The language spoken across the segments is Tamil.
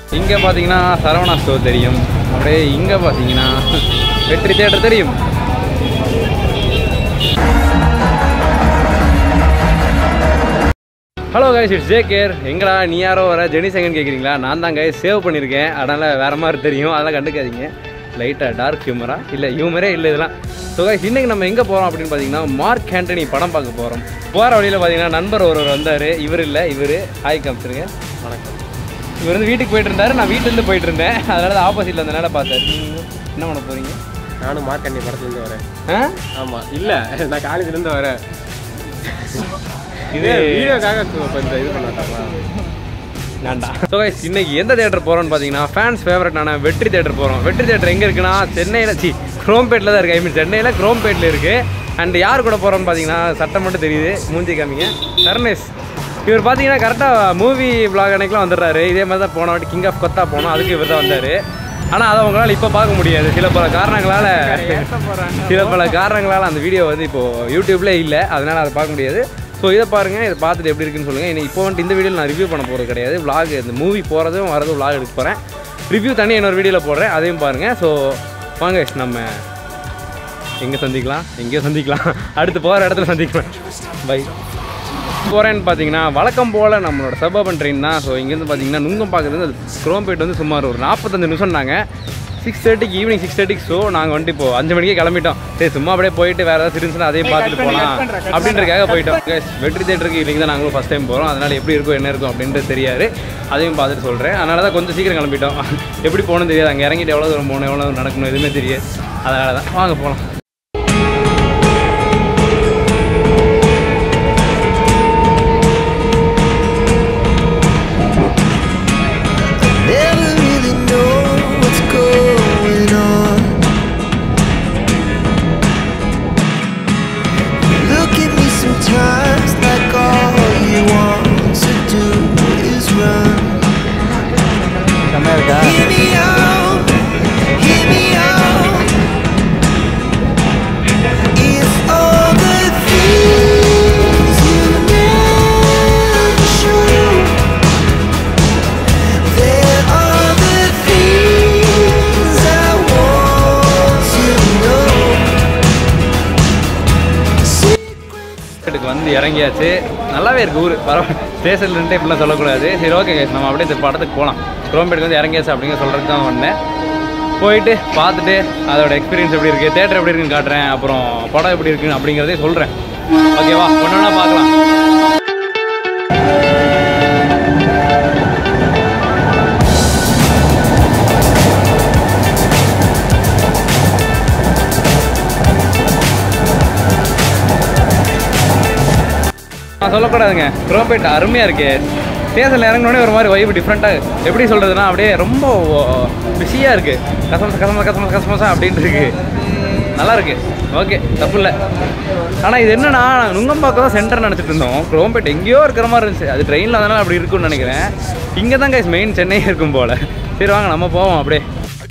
இங்கே பார்த்தீங்கன்னா சரவணா ஸ்டோர் தெரியும் அப்படியே இங்கே பார்த்தீங்கன்னா வெற்றி தேட்டர் தெரியும் hello guys it's J care எங்கடா நீ யாரோ வர ஜெனி செகண்ட் கேட்குறீங்களா நான் தான் கைஸ் சேவ் பண்ணியிருக்கேன் அதனால் வேறு மாதிரி தெரியும் அதெல்லாம் கண்டுக்காதீங்க லைட்டாக டார்க் ஹியூமரா இல்லை ஹியூமரே இல்லை இதெல்லாம் ஸோ கைஸ் இன்றைக்கி நம்ம எங்கே போகிறோம் அப்படின்னு பார்த்தீங்கன்னா மார்க் ஆண்டனி படம் பார்க்க போகிறோம் போகிற வழியில் பார்த்தீங்கன்னா நண்பர் ஒருவர் வந்தார் இவர் இல்லை இவர் ஹாய் காமிச்சிருங்க வணக்கம் இவர் வந்து வீட்டுக்கு போயிட்டு இருந்தாரு நான் வீட்டிலேருந்து போயிட்டு இருந்தேன் அதனால தான் ஆப்போசிட்டில் வந்தனால பார்த்தாரு நீங்க என்ன பண்ண போகிறீங்க நானும் மார்க்கண்ணி படத்துலேருந்து வரேன் ஆ ஆமாம் இல்லை நான் காலேஜ்லேருந்து வரேன் இது இது வீடியோக்காக கொஞ்சம் இது பண்ணாங்களா வேண்டாம் ஸோ கைஸ் இன்னைக்கு எந்த தேட்டர் போகிறோம்னு பார்த்தீங்கன்னா ஃபேன்ஸ் ஃபேவரட்டான வெற்றி தேட்டர் போகிறோம் வெற்றி தேட்டர் எங்கே இருக்குன்னா சென்னையில் சி குரோம்பேட்டில் தான் இருக்குது ஐ மீன் சென்னையில் குரோம்பேட்டில் இருக்குது அண்ட் யார் கூட போகிறோம்னு பார்த்தீங்கன்னா சட்டம் மட்டும் தெரியுது மூஞ்சி காமிங்க கருணேஷ் இவர் பார்த்தீங்கன்னா கரெக்டாக மூவி vlog அன்னைக்கெலாம் வந்துடுறாரு இதே மாதிரி தான் போன வாட்டி கிங் ஆஃப் கொத்தா போனோம் அதுக்கு இவர் தான் வந்தார் ஆனால் அதை உங்களால் இப்போ பார்க்க முடியாது சில பல காரணங்களால் சில பல காரணங்களால் அந்த வீடியோ வந்து இப்போது யூடியூப்லேயே இல்லை அதனால் அதை பார்க்க முடியாது ஸோ இதை பாருங்கள் இதை பார்த்துட்டு எப்படி இருக்குன்னு சொல்லுங்கள் இன்னைக்கு இப்போ வந்துட்டு இந்த வீடியோவில் நான் ரிவ்யூ பண்ண போகிறது கிடையாது vlog இந்த மூவி போகிறதும் வரதும் vlog எடுக்க போகிறேன் ரிவ்யூ தனி இன்னொரு வீடியோவில் போடுறேன் அதையும் பாருங்கள் ஸோ வாங்க நம்ம எங்கே சந்திக்கலாம் எங்கேயோ சந்திக்கலாம் அடுத்து போகிற இடத்துல சந்திக்கலாம் பை போகிறேன்னு பார்த்தீங்கன்னா வழக்கம் போல் நம்மளோட சபர்பன் ட்ரெயின் தான் ஸோ இங்கேருந்து பார்த்தீங்கன்னா நுங்கம் பார்க்குறது குரோம்பேட் வந்து சுமார் ஒரு நாற்பத்தஞ்சு நிமிஷம்னாங்க சிக்ஸ் தேர்ட்டிக்கு ஈவினிங் சிக்ஸ் தேர்ட்டிக்கு ஷோ நாங்கள் வந்துட்டு இப்போ அஞ்சு மணிக்கே கிளம்பிட்டோம் சரி சும்மா அப்படியே போயிட்டு வேறு ஏதாவது இருந்துச்சுன்னா அதையும் பார்த்துட்டு போகலாம் அப்படின்றதுக்காக போயிட்டோம் Guys, வெற்றி தேட்டருக்கு இன்றைக்கி தான் நாங்களும் ஃபஸ்ட் டைம் போகிறோம் அதனால் எப்படி இருக்கும் என்ன இருக்கும் அப்படின்றது தெரியாது அதையும் பார்த்துட்டு சொல்கிறேன் அதனால தான் கொஞ்சம் சீக்கிரம் கிளம்பிட்டோம் எப்படி போகணும்னு தெரியாது அங்கே இறங்கிட்டு எவ்வளோ தூரம் போகணும் எவ்வளோ தூரம் நடக்கணும் எதுவுமே தெரியாது அதனால தான் வாங்க போகலாம் Never really know what's going on. Look at me sometimes like all you want to do is run. செம்மையாக இருக்கா Hear me out, hear me out. If all the things you never show. There are the things I want to know. வீட்டுக்கு வந்து இறங்கியாச்சு நல்லாவே இருக்கு ஊர் பரவாயில்ல ஸ்டேஷன்ல இருந்து இப்படிலாம் சொல்லக்கூடாது சரி ஓகே guys நம்ம அப்படியே இந்த படத்துக்கு போகலாம் குரோம்பேட்டுக்கு வந்து இறங்கியாச்சு அப்படிங்க சொல்கிறதுக்கு தான் வந்தேன் போயிட்டு பார்த்துட்டு அதோட எக்ஸ்பீரியன்ஸ் எப்படி இருக்குது தேட்டர் எப்படி இருக்குன்னு காட்டுறேன் அப்புறம் படம் எப்படி இருக்குன்னு அப்படிங்கிறதே சொல்கிறேன் ஓகேவா ஒன்று ஒன்றா பார்க்கலாம் நான் சொல்லக்கூடாதுங்க குரோம்பேட் அருமையாக இருக்கு ஸ்டேஷனில் இறங்கினோடனே ஒரு மாதிரி வைப்பு டிஃப்ரெண்ட்டாக எப்படி சொல்கிறதுனா அப்படியே ரொம்ப பிஸியாக இருக்குது கசமச கசமச கசமச கசமசா அப்படின்ட்டு இருக்கு நல்லா இருக்கு ஓகே தப்பு இல்லை ஆனால் இது என்னன்னா நுங்கம்பாக்கம் தான் சென்டர் நினச்சிட்டு இருந்தோம் குரோம்பேட் எங்கேயோ இருக்கிற மாதிரி இருந்துச்சு அது ட்ரெயினில் அதனால் அப்படி இருக்கும்னு நினைக்கிறேன் இங்கே தான் கைஸ் மெயின் சென்னை இருக்கும் போல் சரி வாங்க நம்ம போவோம் அப்படியே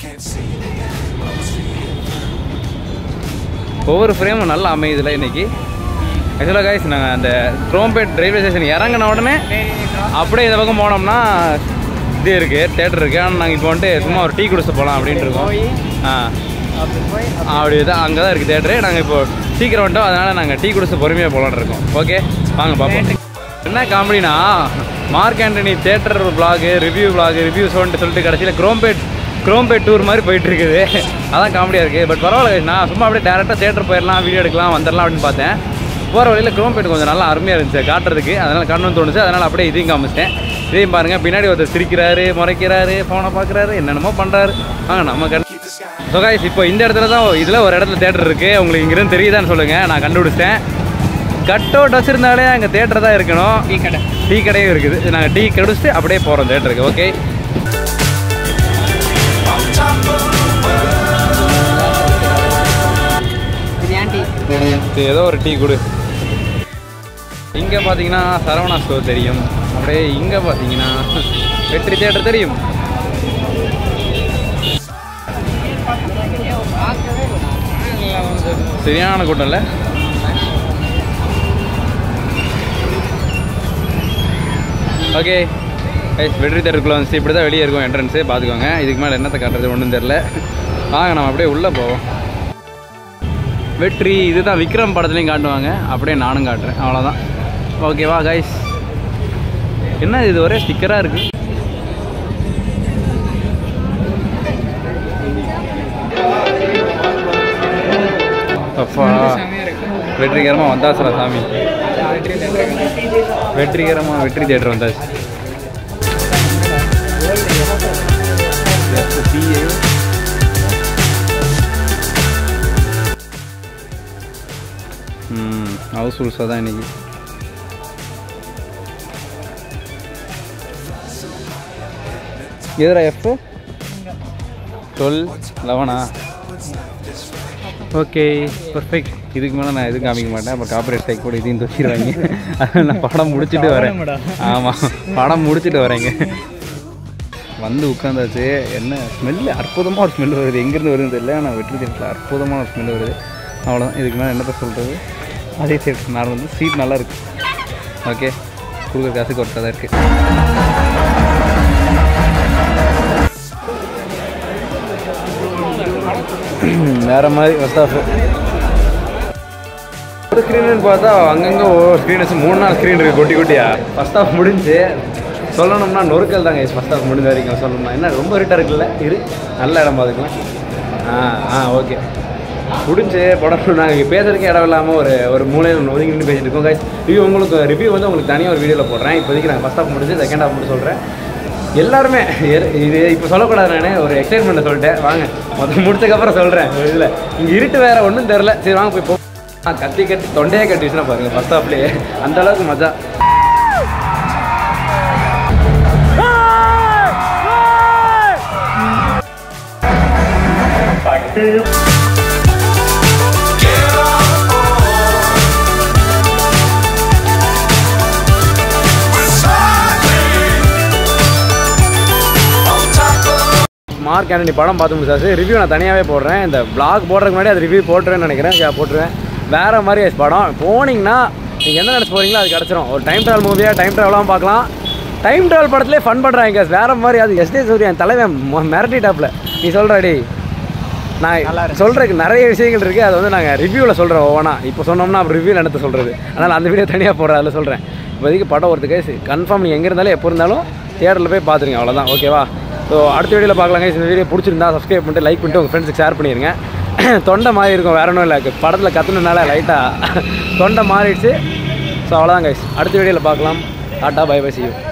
ஒவ்வொரு ஃப்ரேமும் நல்லா அமையுதுல இன்னைக்கு ஆக்சுவலாக கைஸ் நாங்கள் அந்த குரோம்பேட் ரயில்வே ஸ்டேஷன் இறங்கின உடனே அப்படியே இந்த பக்கம் போனோம்னா இது இருக்குது தேட்டர் இருக்குது ஆனால் நாங்கள் இப்போ வந்துட்டு சும்மா ஒரு டீ குடிச்சு போகலாம் அப்படின்ட்டு இருக்கோம் ஆ அப்படி தான் அங்கே தான் இருக்குது தேட்டரு நாங்கள் இப்போ சீக்கிரம் வந்துட்டோம் அதனால் நாங்கள் டீ குடிச்சு பொறுமையாக போகலான்னு இருக்கோம் ஓகே வாங்க பார்ப்போம் என்ன காமெடினா Mark Antony theatre vlog review vlog review ஷோன்ட்டு சொல்லிட்டு கடைசியில் குரோம்பேட் குரோம்பேட் டூர் மாதிரி போயிட்டு இருக்குது அதான் காமெடியாக இருக்குது பட் பரவாயில்ல guys. நான் சும்மா அப்படியே டேரெக்டாக தேட்டர் போயிடலாம் வீடியோ எடுக்கலாம் வந்துடலாம் அப்படின்னு பார்த்தேன் போகிற வழியில் குரோம்பேட் கொஞ்சம் நல்லா அருமையாக இருந்துச்சு காட்டுறதுக்கு அதனால் காட்டணும்னு தோணுச்சு அதனால் அப்படியே இதையும் காமிச்சிட்டேன் இதையும் பாருங்கள் பின்னாடி ஒருத்தர் சிரிக்கிறாரு முறைக்கிறாரு ஃபோனை பார்க்குறாரு என்னென்னமோ பண்ணுறாரு வாங்க நம்ம கண் ஸோ guys இப்போ இந்த இடத்துல தான் இதில் ஒரு இடத்துல தேட்டர் இருக்குது உங்களுக்கு இங்கிருந்து தெரியுதான்னு சொல்லுங்கள் நான் கண்டுபிடிச்சிட்டேன் கட் அவுட் வச்சுருந்தாலே அங்கே தேட்டர் தான் இருக்கணும் டீ கடை டீ கடையும் இருக்குது நாங்கள் டீ குடிச்சிட்டு அப்படியே போகிறோம் தேட்டருக்கு ஓகே ஏதோ ஒரு டீ கொடு இங்கே பார்த்தீங்கன்னா சரவணா ஸ்டோர் தெரியும் அப்படியே இங்கே பார்த்தீங்கன்னா வெற்றி தேட்டர் தெரியும் சரியான கூட்டம் இல்லை ஓகே கைஸ் வெற்றி தேட்டருக்குள்ளே வந்து இப்படி தான் வெளியே இருக்கும் என்ட்ரன்ஸே பார்த்துக்கோங்க இதுக்கு மேலே என்னத்தை காட்டுறது ஒன்றும் தெரில வாங்க நம்ம அப்படியே உள்ளே போவோம் வெற்றி இதுதான் விக்ரம் படத்துலையும் காட்டுவாங்க அப்படியே நானும் காட்டுறேன் அவ்வளோதான் ஓகேவா கைஸ் என்ன இது ஒரே ஸ்டிக்கராக இருக்குது அப்பா வெற்றிகரமாக வந்தாச்சுடா சாமி வெற்றிகரமாக வெற்றி தேட்டர் வந்தாச்சு ம் ஹவுஸ்ஃபுல்ஸாக தான் இன்னைக்கு எதுரா எஃப் டுவெல் லெவனா ஓகே பர்ஃபெக்ட் இதுக்கு மேலே நான் எதுவும் காமிக்க மாட்டேன் அப்புறம் காப்பரேட் ஸ்ட்ரைக் கூட இதையும் தூக்கிடுவாங்க அதனால நான் படம் முடிச்சுட்டு வரேன் ஆமாம் படம் முடிச்சுட்டு வரேங்க வந்து உட்காந்தாச்சு என்ன ஸ்மெல்லு அற்புதமாக ஒரு ஸ்மெல் வருது எங்கேருந்து வருதுன்னு தெரியல ஆனால் வெற்றி தேட்டரில் அற்புதமான ஒரு ஸ்மெல் வருது அவ்வளோதான் இதுக்கு மேலே என்னத்த சொல்கிறது அதே தேட்டர் நான் வந்து சீட் நல்லா இருக்கு ஓகே கொடுக்குற காசுக்கு ஒருத்தா தான் இருக்குது வேற மாதிரி ஃபஸ்ட் ஆஃப் ஒரு ஸ்க்ரீன் பார்த்தா அங்கங்கே ஒரு ஸ்க்ரீன் வச்சு மூணு நாள் ஸ்க்ரீன் இருக்குது குட்டி குட்டியா ஃபஸ்ட் ஆஃப் முடிஞ்சு சொல்லணும்னா நொறுக்கல் தாங்க ஃபஸ்ட் ஆஃப் முடிஞ்ச வரைக்கும் சொல்லணும்னா என்ன ரொம்ப இருட்டாக இருக்குல்ல இரு நல்ல இடம் பார்த்துக்கலாம் ஆ ஆ ஓகே முடிஞ்சு படம் நாங்கள் பேசுறதுக்கு இடம் இல்லாமல் ஒரு ஒரு மூலையில் ஒன்று ஒதுங்கி நின்று பேசிட்டு இருக்கோம் guys ரிவ்யூ உங்களுக்கு ரிவ்யூ வந்து உங்களுக்கு தனியாக ஒரு வீடியோவில் போடுறேன் இப்போதைக்கு நான் ஃபஸ்ட் ஆஃப் முடிஞ்சு செகண்ட் ஆஃப் மட்டும் சொல்கிறேன் எல்லாருமே எ- இது இப்போ சொல்லக்கூடாது நான் ஒரு எக்ஸைட்மெண்ட்டை சொல்லிட்டேன் வாங்க மொத்தம் முடிச்சதுக்கப்புறம் சொல்கிறேன் இதில் இங்கே இருட்டு வேறு ஒன்றும் தெரில சரி வாங்க போய் போ ஆ, கத்தி கட்டி தொண்டையே கட்டிச்சுன்னா பாருங்கள் ஃபஸ்ட் ஆஃப்லேயே அந்த அளவுக்கு மஜா மார்க் ஆண்டனி படம் பார்த்து முடிச்சாச்சு ரிவ்யூ நான் தனியாகவே போடுறேன் இந்த vlog போடுறதுக்கு முன்னாடி அது ரிவ்யூ போட்டுருவேன்னு நினைக்கிறேன் யா போட்டுருவேன் வேறு மாதிரி ஆச்சு படம் போனீங்கன்னா நீங்கள் என்ன நினச்சி போகிறீங்களோ அது கிடச்சிரும் ஒரு டைம் ட்ராவல் மூவியாக டைம் ட்ராவலாகவும் பார்க்கலாம் டைம் ட்ராவல் படத்துலேயே ஃபன் பண்ணுறாங்க வேறு மாதிரி அது எஸ்டே சூரியன் தலைவன் மொ- மிரட்டிட்டாப்ல நீ சொல்கிறடி நான் சொல்கிறதுக்கு நிறைய விஷயங்கள் இருக்குது அதை வந்து நாங்கள் ரிவ்யூவில் சொல்கிறோம் ஒவ்வொன்றா இப்போ சொன்னோம்னா அப்புறம் ரிவ்யூ நடத்த சொல்கிறது அதனால் அந்த வீடியோ தனியாக போடுறேன் அதில் சொல்கிறேன் இப்போதைக்கு படம் ஒருத்துக்கு கன்ஃபார்ம் நீங்கள் எங்கே இருந்தாலும் எப்போ இருந்தாலும் தியேட்டரில் போய் பார்த்துருங்க அவ்வளோதான் ஓகேவா ஸோ அடுத்த வீடியோவில் பார்க்கலாங்க இந்த வீடியோ பிடிச்சிருந்தா சப்ஸ்கிரைப் பண்ணிட்டு லைக் பண்ணிட்டு உங்கள் ஃப்ரெண்ட்ஸுக்கு ஷேர் பண்ணிடுங்க தொண்டை மாறி இருக்கும் வேற ஒன்றும் இல்லை படத்தில் கற்றுனதுனால லைட்டாக தொண்டை மாறிடுச்சு ஸோ அவ்வளோதான் கைஸ் அடுத்த வீடியோவில் பார்க்கலாம் tata bye bye see you